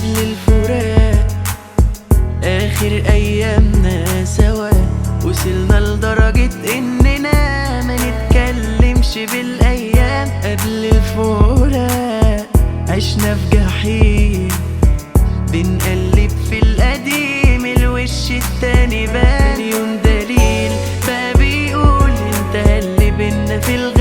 قبل الفراق آخر أيامنا سوا وصلنا لدرجة إننا ما نتكلمش بالأيام قبل الفراق عشنا في جحيم بنقلب في القديم الوش التاني بان مليون دليل بقى بيقول انت اللي بينا في الغ